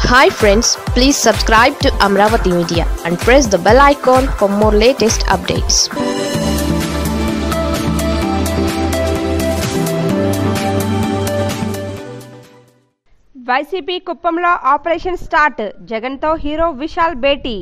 hi friends please subscribe to Amaravati media and press the bell icon for more latest updates YCP కుప్పంలో operation start జగన్తో hero Vishal భేటీ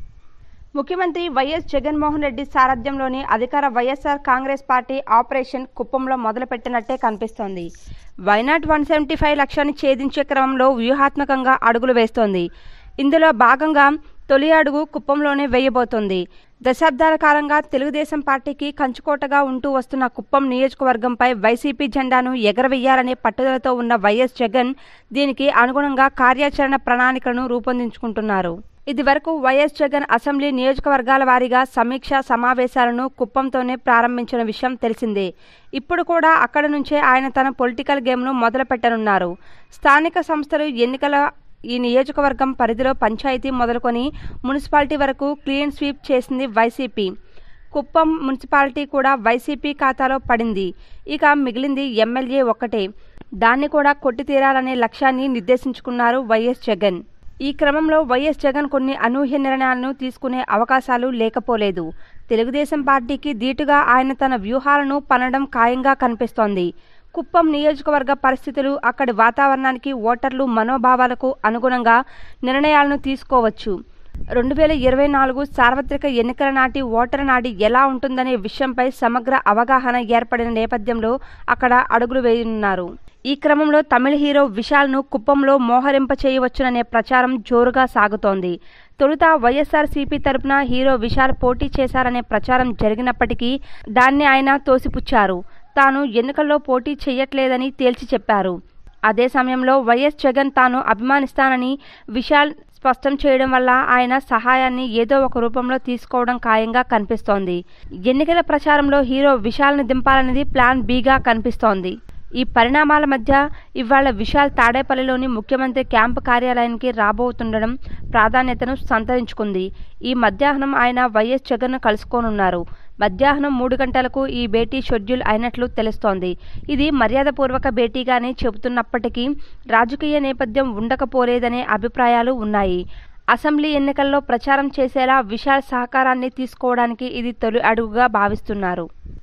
ముఖ్యమంత్రి YS Jaganmohan Reddy సారథ్యంలోని అధికార YSR Congress party operation కుప్పంలో మొదలుపెట్టినట్టే కనిపిస్తోంది why not one seventy five లక్ష్యాన్ని ఛేదించే క్రమంలో వ్యూహాత్మకంగా అడుగులు వేస్తోంది ఇందులో భాగంగా తొలి అడుగు కుప్పంలోనే వేయబోతోంది దశాబ్దాల కాలంగా తెలుగుదేశం పార్టీకి కంచుకోటగా ఉంటూ వస్తున్న కుప్పం నియోజకవర్గంపై వైసీపీ జెండాను ఎగరవేయాలనే పట్టుదలతో ఉన్న వైఎస్ జగన్ దీనికి అనుగుణంగా కార్యాచరణ ప్రణాళికలను రూపొందించుకుంటున్నారు ఇదివరకు వైఎస్ జగన్ అసెంబ్లీ నియోజకవర్గాల వారీగా సమీక్ష సమావేశాలను కుప్పంతోనే ప్రారంభించిన విషయం తెలిసిందే ఇప్పుడు కూడా అక్కడి నుంచే ఆయన తన పొలిటికల్ గేమ్ను మొదలుపెట్టనున్నారు స్థానిక సంస్థలు ఎన్నికల ఈ నియోజకవర్గం పరిధిలో పంచాయతీ మొదలుకొని మున్సిపాలిటీ వరకు క్లీన్ స్వీప్ చేసింది వైసీపీ కుప్పం మున్సిపాలిటీ కూడా వైసీపీ ఖాతాలో పడింది ఇక మిగిలింది ఎమ్మెల్యే ఒక్కటే దాన్ని కూడా కొట్టి తీరాలనే లక్ష్యాన్ని నిర్దేశించుకున్నారు వైఎస్ జగన్ ఈ క్రమంలో వైఎస్ జగన్ కొన్ని అనూహ్య నిర్ణయాలను తీసుకునే అవకాశాలు లేకపోలేదు తెలుగుదేశం పార్టీకి ధీటుగా ఆయన తన వ్యూహాలను పనడం ఖాయంగా కనిపిస్తోంది కుప్పం నియోజకవర్గ పరిస్థితులు అక్కడి వాతావరణానికి ఓటర్లు మనోభావాలకు అనుగుణంగా నిర్ణయాలను తీసుకోవచ్చు రెండు వేల ఇరవై నాలుగు సార్వత్రిక ఎన్నికల నాటి ఓటర్ నాడి ఎలా ఉంటుందనే విషయంపై సమగ్ర అవగాహన ఏర్పడిన నేపథ్యంలో అక్కడ అడుగులు వేయనున్నారు ఈ క్రమంలో తమిళ హీరో విశాల్ను కుప్పంలో మోహరింప చేయవచ్చుననే ప్రచారం జోరుగా సాగుతోంది తొలుత వైఎస్ఆర్సీపీ తరపున హీరో విశాల్ పోటీ చేశారనే ప్రచారం జరిగినప్పటికీ దాన్ని ఆయన తోసిపుచ్చారు తాను ఎన్నికల్లో పోటీ చేయట్లేదని తేల్చి చెప్పారు అదే సమయంలో వైఎస్ జగన్ తాను అభిమానిస్తానని విశాల్ స్పష్టం చేయడం వల్ల ఆయన సహాయాన్ని ఏదో ఒక రూపంలో తీసుకోవడం ఖాయంగా కనిపిస్తోంది ఎన్నికల ప్రచారంలో హీరో విశాల్ని దింపాలనేది ప్లాన్ బీగా కనిపిస్తోంది ఈ పరిణామాల మధ్య ఇవాళ విశాల్ తాడేపల్లిలోని ముఖ్యమంత్రి క్యాంపు కార్యాలయానికి రాబోతుండడం ప్రాధాన్యతను సంతరించుకుంది ఈ మధ్యాహ్నం ఆయన వైఎస్ జగన్ను కలుసుకోనున్నారు మధ్యాహ్నం మూడు గంటలకు ఈ భేటీ షెడ్యూల్ అయినట్లు తెలుస్తోంది ఇది మర్యాదపూర్వక భేటీగానే చెబుతున్నప్పటికీ రాజకీయ నేపథ్యం ఉండకపోలేదనే అభిప్రాయాలు ఉన్నాయి అసెంబ్లీ ఎన్నికల్లో ప్రచారం చేసేలా విశాల్ సహకారాన్ని తీసుకోవడానికి ఇది తొలి అడుగుగా భావిస్తున్నారు